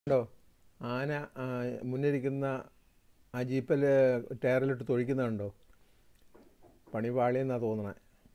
ഉണ്ടോ ആന ആ, മുന്നിരിക്കുന്ന ആ ജീപ്പിൽ ടയറിലിട്ട് തൊഴിക്കുന്നുണ്ടോ പണി പാളിയെന്നാണ് തോന്നണേ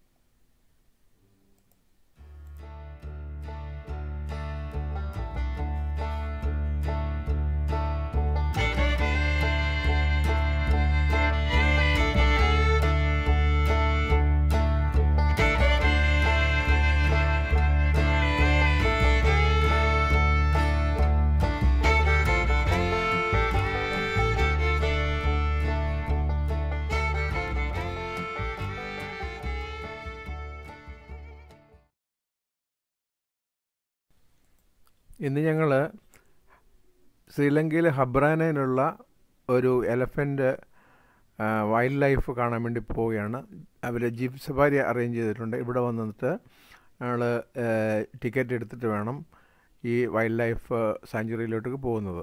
ഇന്ന് ഞങ്ങൾ ശ്രീലങ്കയിലെ ഹബ്രാനയിലുള്ള ഒരു എലഫൻ്റ് വൈൽഡ് ലൈഫ് കാണാൻ വേണ്ടി പോവുകയാണ് അവർ ജീപ്പ് സഫാരി അറേഞ്ച് ചെയ്തിട്ടുണ്ട് ഇവിടെ വന്നിട്ട് ഞങ്ങൾ ടിക്കറ്റ് എടുത്തിട്ട് വേണം ഈ വൈൽഡ് ലൈഫ് സാഞ്ചുറിയിലോട്ട് പോകുന്നത്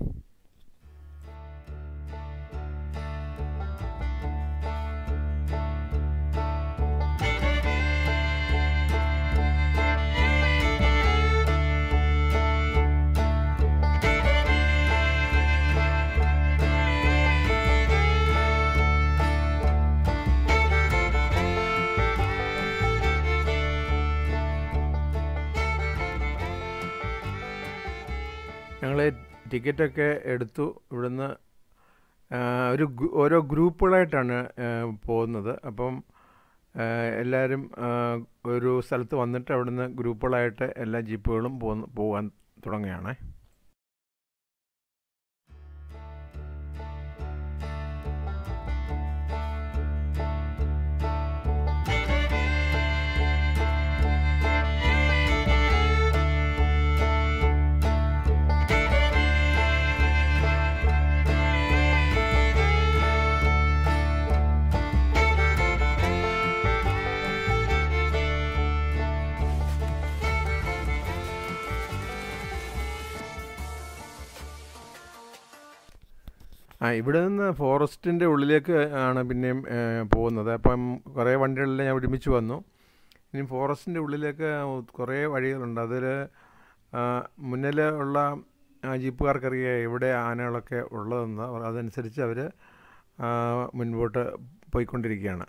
ഞങ്ങൾ ടിക്കറ്റൊക്കെ എടുത്തു ഇവിടുന്ന് ആ, ഒരു ഗ്രൂ- ഓരോ ഗ്രൂപ്പുകളായിട്ടാണ് ആ, പോകുന്നത് അപ്പം ആ, എല്ലാവരും ആ, ഒരു സ്ഥലത്ത് വന്നിട്ട് അവിടുന്ന് ഗ്രൂപ്പുകളായിട്ട് എല്ലാ ജീപ്പുകളും പോന്ന് പോകാൻ തുടങ്ങുകയാണ് ആ ഇവിടെ നിന്ന് ഫോറസ്റ്റിൻ്റെ ഉള്ളിലേക്ക് ആണ് പിന്നെയും ഏ, പോകുന്നത് അപ്പം കുറേ വണ്ടികളെല്ലാം ഞാൻ ഒരുമിച്ച് വന്നു ഇനി ഫോറസ്റ്റിൻ്റെ ഉള്ളിലേക്ക് കുറേ വഴികളുണ്ട് അതിൽ മുന്നിൽ ഉള്ള ആ, ജീപ്പുകാർക്കറിയാം എവിടെ ആനകളൊക്കെ ഉള്ളതെന്ന് അതനുസരിച്ച് അവർ മുൻപോട്ട് പോയിക്കൊണ്ടിരിക്കുകയാണ്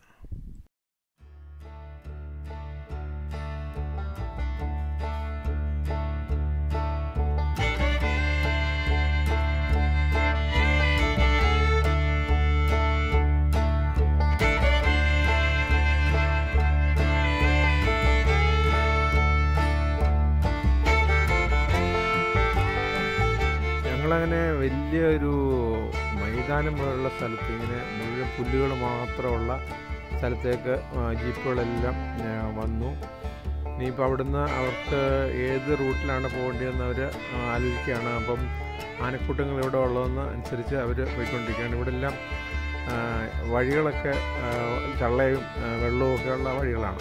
ഞങ്ങളങ്ങനെ വലിയൊരു മൈതാനം പോലുള്ള സ്ഥലത്ത് ഇങ്ങനെ മുഴുവൻ പുല്ലുകൾ മാത്രമുള്ള സ്ഥലത്തേക്ക് ആ, ജീപ്പുകളെല്ലാം ആ, വന്നു ഇനിയിപ്പോൾ അവിടുന്ന് അവർക്ക് ഏത് റൂട്ടിലാണ് പോകേണ്ടതെന്ന് അവർ ആലോചിക്കുകയാണ് അപ്പം ആനക്കൂട്ടങ്ങൾ ഇവിടെ ഉള്ളതെന്ന് അനുസരിച്ച് അവർ പോയിക്കൊണ്ടിരിക്കുകയാണ് ഇവിടെ എല്ലാം ആ, വഴികളൊക്കെ ആ, ചള്ളയും ആ, വെള്ളവും ഒക്കെ ഉള്ള വഴികളാണ്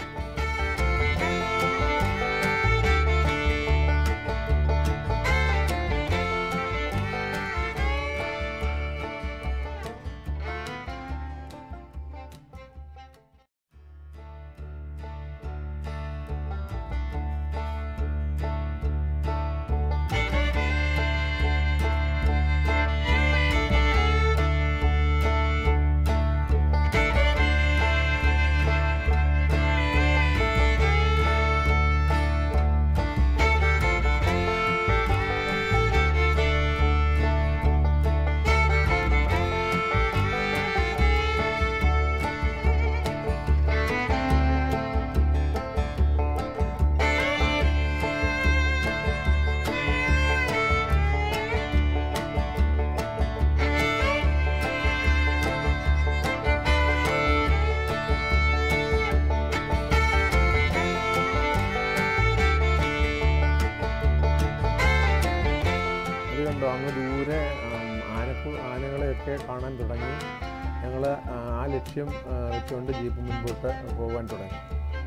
അത് കണ്ടോ അങ്ങ് ദൂരെ ആം, ആനക്കു ആനകളെയൊക്കെ കാണാൻ തുടങ്ങി ഞങ്ങൾ ആ ലക്ഷ്യം ആ, വെച്ചുകൊണ്ട് ജീപ്പ് മുൻപോട്ട് പോകാൻ തുടങ്ങി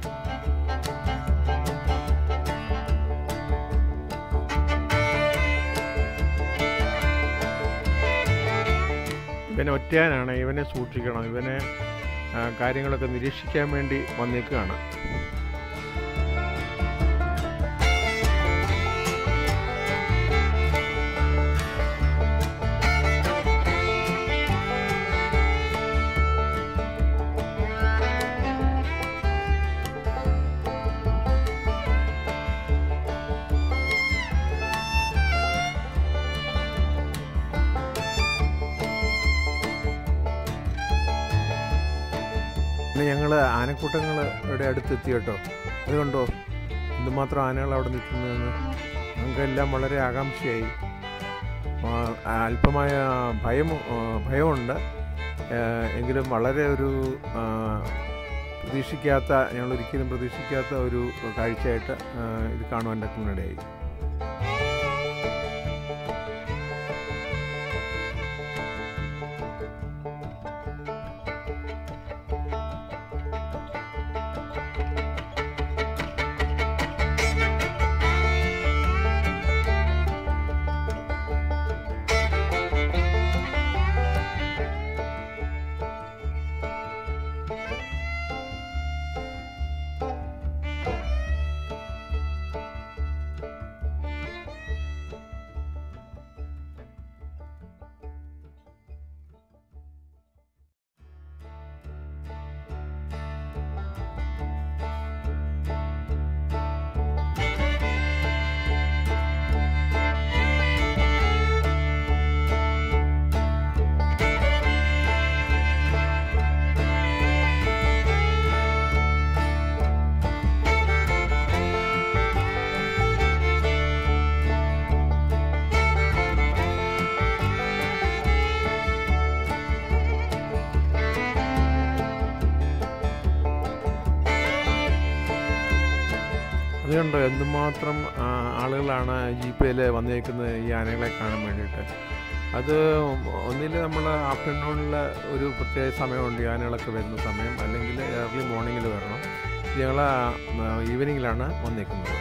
ഇവനെ ഒറ്റയാനാണ് ഇവനെ സൂക്ഷിക്കണം ഇവനെ ആ, കാര്യങ്ങളൊക്കെ നിരീക്ഷിക്കാൻ വേണ്ടി വന്നേക്കുകയാണ് പിന്നെ ഞങ്ങൾ ആനക്കൂട്ടങ്ങൾ ഇവിടെ അടുത്തെത്തി കേട്ടോ അതുകൊണ്ടോ എന്തുമാത്രം ആനകൾ അവിടെ നിൽക്കുന്നതെന്ന് ഞങ്ങൾക്കെല്ലാം വളരെ ആകാംക്ഷയായി ആ, അല്പമായ ഭയം ആ, ഭയമുണ്ട് ആ, എങ്കിലും വളരെ ഒരു ആ, പ്രതീക്ഷിക്കാത്ത ഞങ്ങൾ ഒരിക്കലും പ്രതീക്ഷിക്കാത്ത ഒരു കാഴ്ചയായിട്ട് ആ, ഇത് കാണുവാൻ പറ്റുന്നിടയായി അതുകൊണ്ടോ എന്തുമാത്രം ആ, ആളുകളാണ് ജീപ്പയിൽ വന്നേക്കുന്നത് ഈ ആനകളെ കാണാൻ വേണ്ടിയിട്ട് അത് ഒന്നിൽ നമ്മൾ ആഫ്റ്റർനൂണിൽ ഒരു പ്രത്യേക സമയമുണ്ട് ഈ ആനകളൊക്കെ വരുന്ന സമയം അല്ലെങ്കിൽ ഏർലി മോർണിംഗിൽ വരണം ഞങ്ങൾ ഈവനിങ്ങിലാണ് വന്നേക്കുന്നത്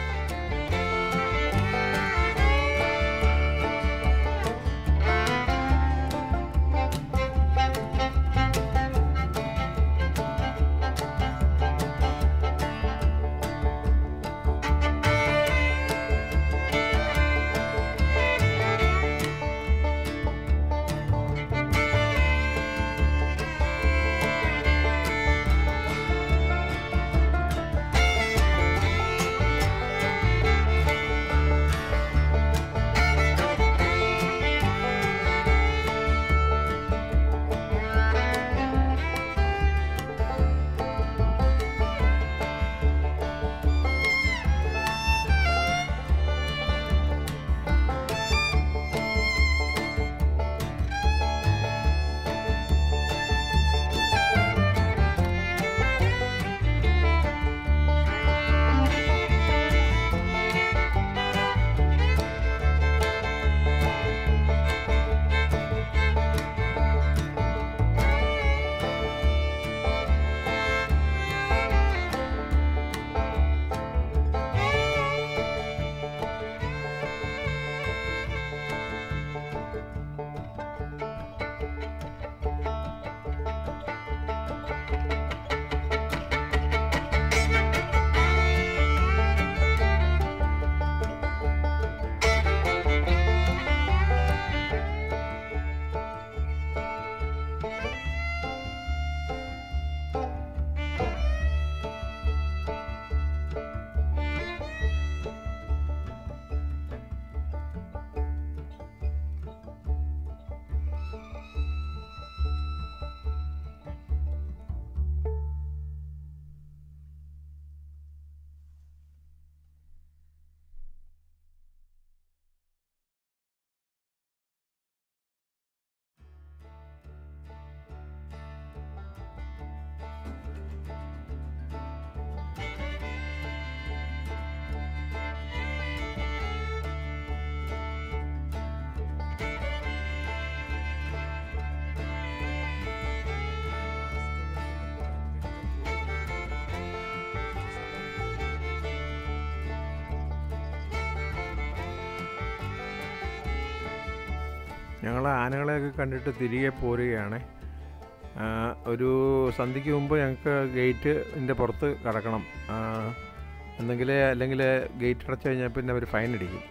ഞങ്ങൾ ആനകളെയൊക്കെ കണ്ടിട്ട് തിരികെ പോരുകയാണ് ആ, ഒരു സന്ധ്യയ്ക്ക് മുമ്പ് ഞങ്ങൾക്ക് ഗേറ്റിൻ്റെ പുറത്ത് കടക്കണം ആ, എന്നെങ്കിൽ അല്ലെങ്കിൽ ഗേറ്റ് അടച്ചു കഴിഞ്ഞാൽ പിന്നെ അവർ ഫൈൻ അടിക്കും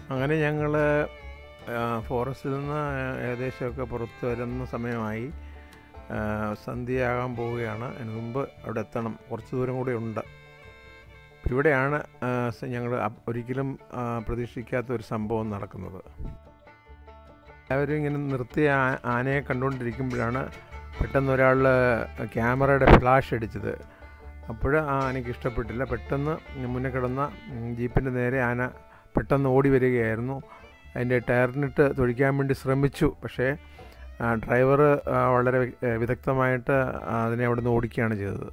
അങ്ങനെ ഞങ്ങൾ ഫോറസ്റ്റിൽ നിന്ന് ഏകദേശമൊക്കെ പുറത്ത് വരുന്ന സമയമായി ആ, സന്ധ്യയാകാൻ പോവുകയാണ് അതിന് മുമ്പ് അവിടെ എത്തണം കുറച്ച് ദൂരം കൂടെ ഉണ്ട് ഇവിടെയാണ് ഞങ്ങൾ ഒരിക്കലും ആ, പ്രതീക്ഷിക്കാത്ത ഒരു സംഭവം നടക്കുന്നത് എല്ലാവരും ഇങ്ങനെ നിർത്തി ആ- ആനയെ കണ്ടുകൊണ്ടിരിക്കുമ്പോഴാണ് പെട്ടെന്ന് ഒരാൾ ക്യാമറയുടെ ഫ്ലാഷ് അടിച്ചത് അപ്പോൾ ആ ആനയ്ക്ക് ഇഷ്ടപ്പെട്ടില്ല പെട്ടെന്ന് മുന്നേ കിടന്ന ഉം, ജീപ്പിൻ്റെ നേരെ ആന പെട്ടെന്ന് ഓടി വരികയായിരുന്നു അതിൻ്റെ ടയറിനിട്ട് തൊഴിക്കാൻ വേണ്ടി ശ്രമിച്ചു പക്ഷേ ഡ്രൈവർ വളരെ വി- ഏ, വിദഗ്ധമായിട്ട് അതിനെ അവിടെ നിന്ന് ഓടിക്കുകയാണ് ചെയ്തത്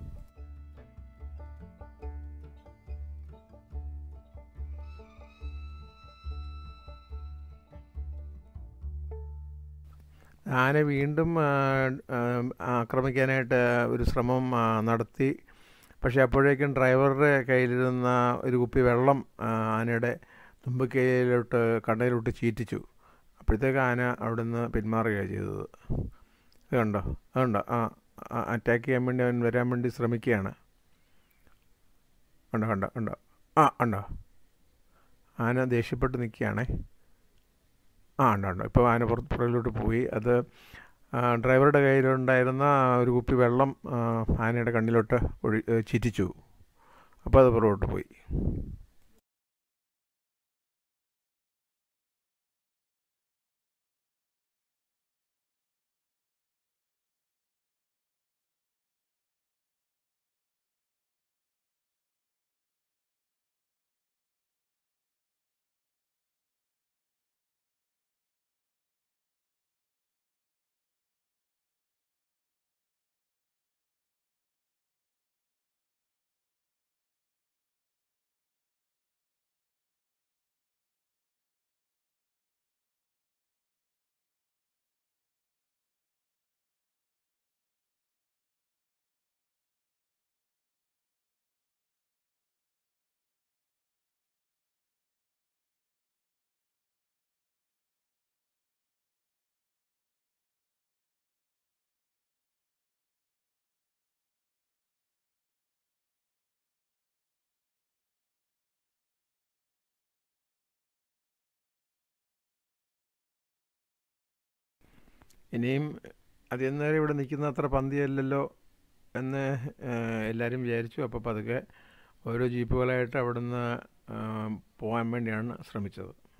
ആന വീണ്ടും ആ, ആ, ആക്രമിക്കാനായിട്ട് ഒരു ശ്രമം ആ, നടത്തി പക്ഷേ അപ്പോഴേക്കും ഡ്രൈവറുടെ കയ്യിലിരുന്ന ഒരു കുപ്പി വെള്ളം ആ, ആനയുടെ തുമ്പിക്കൈയിലോട്ട് കണ്ണയിലോട്ട് ചീറ്റിച്ചു അപ്പോഴത്തേക്ക് ആന അവിടുന്ന് പിന്മാറുകയാണ് ചെയ്തത് ഇത് കണ്ടോ അതുണ്ടോ ആ അറ്റാക്ക് ചെയ്യാൻ വേണ്ടി അവൻ വരാൻ വേണ്ടി ശ്രമിക്കുകയാണ് കണ്ടോ കണ്ടോ കണ്ടോ ആ ഉണ്ടോ ആന ദേഷ്യപ്പെട്ട് നിൽക്കുകയാണേ ആ ഉണ്ട് ഉണ്ട് ഇപ്പോൾ ആന പുറത്ത് പുറകിലോട്ട് പോയി അത് ആ, ഡ്രൈവറുടെ കയ്യിലുണ്ടായിരുന്ന ഒരു കുപ്പി വെള്ളം ആ, ആനയുടെ കണ്ണിലോട്ട് ഒഴി ഏ, ചിറ്റിച്ചു അപ്പോൾ അത് പുറകോട്ട് പോയി ഇനിയും അധികം നേരം ഇവിടെ നിൽക്കുന്ന അത്ര പന്തിയല്ലല്ലോ എന്ന് ഏഹ്, എല്ലാവരും വിചാരിച്ചു അപ്പോൾ പതുക്കെ ഓരോ ജീപ്പുകളായിട്ട് അവിടുന്ന് ഏഹ്, പോകാൻ വേണ്ടിയാണ് ശ്രമിച്ചത്